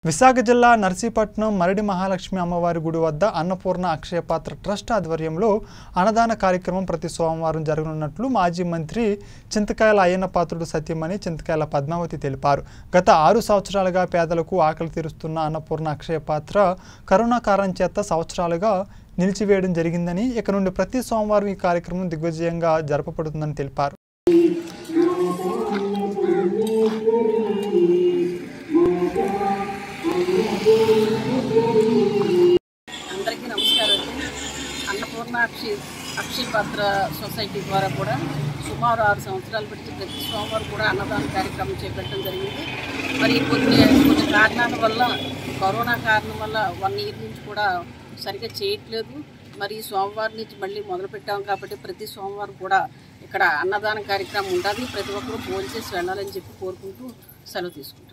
విశాఖ జిల్లా నర్సీపట్నం మరడి మహాలక్ష్మి అమ్మవారి గుడి వద్ద అన్నపూర్ణ అక్షయపాత్ర ట్రస్ట్ ఆధ్వర్యంలో అన్నదాన కార్యక్రమం ప్రతి సోమవారం జరగనున్నట్లు మాజీ మంత్రి చింతకాయల అయ్యన్న పాత్రుడు సత్యమణి చింతకాయల పద్మావతి తెలిపారు గత ఆరు సంవత్సరాలుగా పేదలకు ఆకలి తీరుస్తున్న అన్నపూర్ణ అక్షయపాత్ర కరోనా కారణం చేత సంవత్సరాలుగా నిలిచివేయడం జరిగిందని ఇక నుండి ప్రతి సోమవారం ఈ కార్యక్రమం దిగ్విజయంగా జరపబడుతుందని తెలిపారు అందరికీ నమస్కారం అండి అన్నపూర్ణ అక్షి అక్షయ పాత్ర సొసైటీ ద్వారా కూడా సుమారు ఆరు సంవత్సరాలు పెట్టి ప్రతి సోమవారం కూడా అన్నదాన కార్యక్రమం చేపట్టడం జరిగింది మరి కొన్ని కొన్ని కారణాల వల్ల కరోనా కారణం వల్ల వన్ ఇయర్ నుంచి కూడా సరిగ్గా చేయట్లేదు మరి ఈ సోమవారం నుంచి మళ్ళీ మొదలు పెట్టాం కాబట్టి ప్రతి సోమవారం కూడా ఇక్కడ అన్నదాన కార్యక్రమం ఉండాలి ప్రతి ఒక్కరూ భోజనం చేసి వెళ్ళాలని చెప్పి కోరుకుంటూ సెలవు తీసుకుంటాం